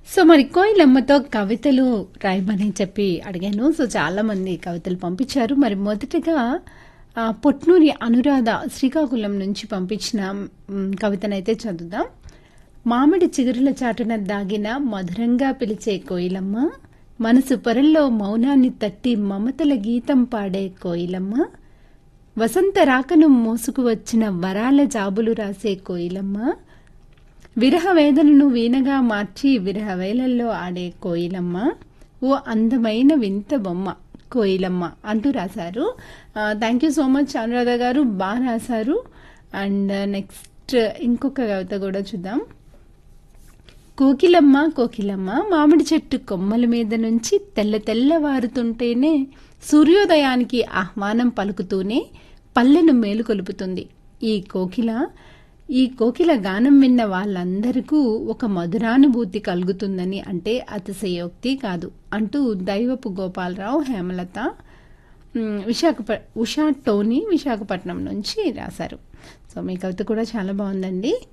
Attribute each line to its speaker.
Speaker 1: so మరి కోయిలమ్మతో కవితలు రాయమని చెప్పి అడిగాను సో చాలా మంది కవితలు పంపించారు మరి మొదటగా ఆ, పొట్నూరి అనురాధ శ్రీకాకుళం నుంచి పంపించిన మ్, కవితనైతే చదువుదాం మామిడి చిగురుల చాటున దాగిన మధురంగా పిలిచే కోయిలమ్మ మనసు పొరల్లో మౌనాన్ని తట్టి మమతల గీతం పాడే కోయిలమ్మ వసంత రాకను మోసుకు వచ్చిన వరాల జాబులు రాసే కోయిలమ్మ విరహ వేదనను వీణగా మార్చి విరహ వేలల్లో ఆడే కోయిలమ్మ ఓ అందమైన వింత బొమ్మ కోయిలమ్మ అంటూ రాశారు thank you so much Anuradha garu బాగా రాశారు అండ్ నెక్స్ట్ ఇంకొక కవిత కూడా చూద్దాం కోకిలమ్మ కోకిలమ్మ మామిడి చెట్టు కొమ్మల మీద నుంచి తెల్ల తెల్లవారుతుంటేనే సూర్యోదయానికి ఆహ్వానం పలుకుతూనే పల్లెను మేలుకొలుపుతుంది ఈ కోకిల ఈ కోకిల గానం విన్న వాళ్ళందరికీ ఒక మధురానుభూతి కలుగుతుందని అంటే అతిశయోక్తి కాదు అంటూ దైవపు గోపాలరావు హేమలత మ్, విశాఖప ఉషా టోనీ విశాఖపట్నం నుంచి రాశారు సో మీ కవిత కూడా చాలా బాగుందండి